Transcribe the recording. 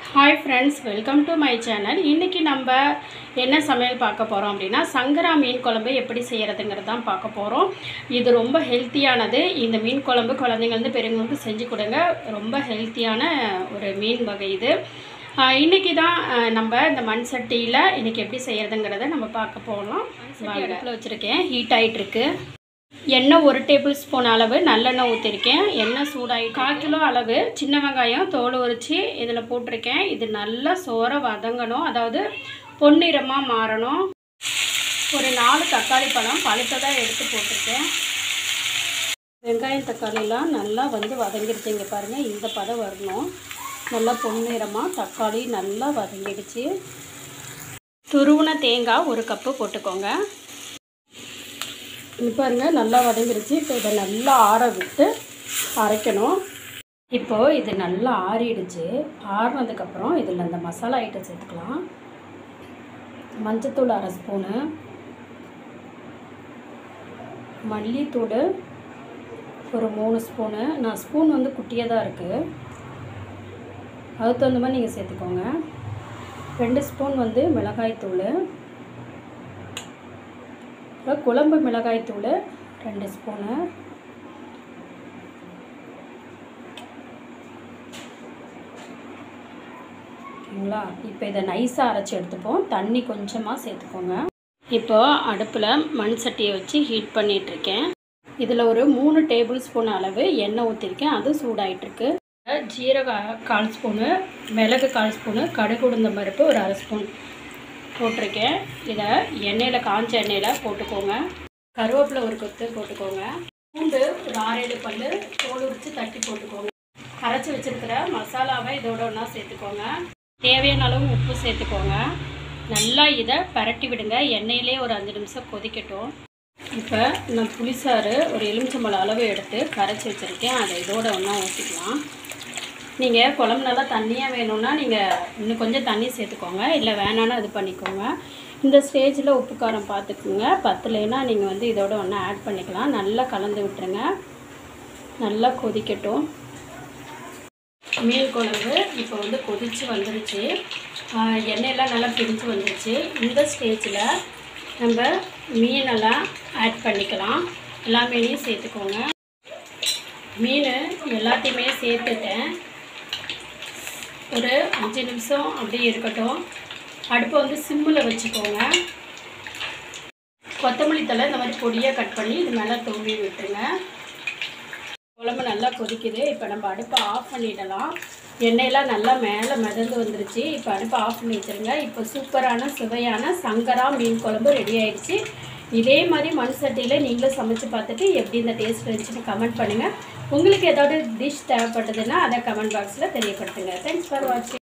hi friends welcome to my channel இன்றைக்கி நம்ம என்ன சமையல் பார்க்க போகிறோம் அப்படின்னா சங்கரா மீன் குழம்பு எப்படி செய்கிறதுங்கிறது தான் பார்க்க போகிறோம் இது ரொம்ப ஹெல்த்தியானது இந்த மீன் குழம்பு குழந்தைங்கள்ந்து பெரியவங்களுக்கு செஞ்சு கொடுங்க ரொம்ப ஹெல்த்தியான ஒரு மீன் வகை இது இன்றைக்கி தான் ஆஹ், நம்ம இந்த மண் சட்டியில் இன்றைக்கி எப்படி செய்கிறதுங்கிறத நம்ம பார்க்க போகலாம் அடுப்பில் வச்சுருக்கேன் ஹீட் ஆகிட்டு இருக்கு எண்ணெய் ஒரு டேபிள் ஸ்பூன் அளவு நல்லெண்ணெய் ஊற்றிருக்கேன் எண்ணெய் சூடாகி கால் கிலோ அளவு சின்ன வெங்காயம் தோல் உரித்து இதில் போட்டிருக்கேன் இது நல்லா சோற வதங்கணும் அதாவது பொன்னிறமாக மாறணும் ஒரு நாலு தக்காளி பழம் பழுத்ததாக எடுத்து போட்டிருக்கேன் வெங்காயம் தக்காளிலாம் நல்லா வந்து வதங்கிடுச்சு இங்கே பாருங்கள் இந்த பதம் வரணும் நல்லா பொன்னிறமாக தக்காளி நல்லா வதங்கிடுச்சு துருவுன தேங்காய் ஒரு கப்பு போட்டுக்கோங்க இது பாருங்க நல்லா வதங்கிருச்சு இப்போ இதை நல்லா ஆற விட்டு அரைக்கணும் இப்போது இது நல்லா ஆறிடுச்சு ஆறினதுக்கப்புறம் இதில் அந்த மசாலா ஐட்டம் சேர்த்துக்கலாம் மஞ்சத்தூள் அரை ஸ்பூனு மல்லித்தூள் ஒரு மூணு ஸ்பூனு நான் ஸ்பூன் வந்து குட்டியாக தான் இருக்குது அதுக்கு தகுந்த மாதிரி நீங்கள் சேர்த்துக்கோங்க ரெண்டு ஸ்பூன் வந்து மிளகாய்த்தூள் அப்புறம் குழம்பு மிளகாய்த்தூள் ரெண்டு ஸ்பூனு ஓகேங்களா இப்போ இதை நைஸாக அரைச்சி எடுத்துப்போம் தண்ணி கொஞ்சமாக சேர்த்துக்கோங்க இப்போ அடுப்பில் மண் சட்டியை வச்சு ஹீட் பண்ணிகிட்ருக்கேன் இதில் ஒரு மூணு டேபிள் ஸ்பூன் அளவு எண்ணெய் ஊற்றிருக்கேன் அது சூடாயிட்டிருக்கு ஜீரக கால் ஸ்பூனு மிளகு கால் ஸ்பூனு கடுகு உளுந்த பருப்பு ஒரு அரை ஸ்பூன் போட்டிருக்கேன் இதை எண்ணெயில் காஞ்ச எண்ணெயில் போட்டுக்கோங்க கருவேப்பிலை ஒரு கொத்து போட்டுக்கோங்க பூண்டு ஒரு ஆறேழு பல் தோல் உரித்து தட்டி போட்டுக்கோங்க அரைச்சி வச்சிருக்கிற மசாலாவை இதோட ஒன்றா சேர்த்துக்கோங்க தேவையான அளவு உப்பு சேர்த்துக்கோங்க நல்லா இதை பரட்டி விடுங்க எண்ணெயிலே ஒரு அஞ்சு நிமிஷம் கொதிக்கட்டும் இப்போ நான் புளிசாறு ஒரு எலுமிச்சம்பழம் அளவு எடுத்து கரைச்சி வச்சுருக்கேன் அதை இதோட ஒன்றா ஊற்றிக்கலாம் நீங்கள் குழம்பு நல்லா தண்ணியாக வேணும்னா நீங்கள் இன்னும் கொஞ்சம் தண்ணி சேர்த்துக்கோங்க இல்லை வேணான்னா இது பண்ணிக்கோங்க இந்த ஸ்டேஜில் உப்பு காரம் பார்த்துக்குங்க பத்தலைன்னா நீங்கள் வந்து இதோட ஒன்றா ஆட் பண்ணிக்கலாம் நல்லா கலந்து விட்டுருங்க நல்லா கொதிக்கட்டும் மீன் குழம்பு இப்போ வந்து கொதித்து வந்துருச்சு ஆஹ் எண்ணெயெல்லாம் நல்லா பிரிஞ்சு வந்துருச்சு இந்த ஸ்டேஜில் நம்ம மீனெல்லாம் ஆட் பண்ணிக்கலாம் எல்லா மீனையும் சேர்த்துக்கோங்க மீன் எல்லாத்தையுமே சேர்த்துட்டேன் ஒரு அஞ்சு நிமிஷம் அப்படியே இருக்கட்டும் அடுப்பை வந்து சிம்மில் வச்சுக்கோங்க கொத்தமல்லி தழை இந்த மாதிரி பொடியாக கட் பண்ணி இது மேலே தூவி விட்டுருங்க குழம்பு நல்லா கொதிக்குது இப்போ நம்ம அடுப்பை ஆஃப் பண்ணிடலாம் எண்ணெயெல்லாம் நல்லா மேலே மிதந்து வந்துருச்சு இப்போ அடுப்பை ஆஃப் பண்ணி வச்சுருங்க இப்போ சூப்பரான சுவையான சங்கரா மீன் குழம்பு ரெடி ஆயிடுச்சு இதே மாதிரி மண் சட்டியில் நீங்களும் சமைச்சு பார்த்துட்டு எப்படி இந்த டேஸ்ட் இருந்துச்சுன்னு கமெண்ட் பண்ணுங்கள் உங்களுக்கு ஏதாவது டிஷ் தேவைப்பட்டதுன்னா அதை கமெண்ட் பாக்ஸில் தெரியப்படுத்துங்க தேங்க்ஸ் ஃபார் வாட்சிங்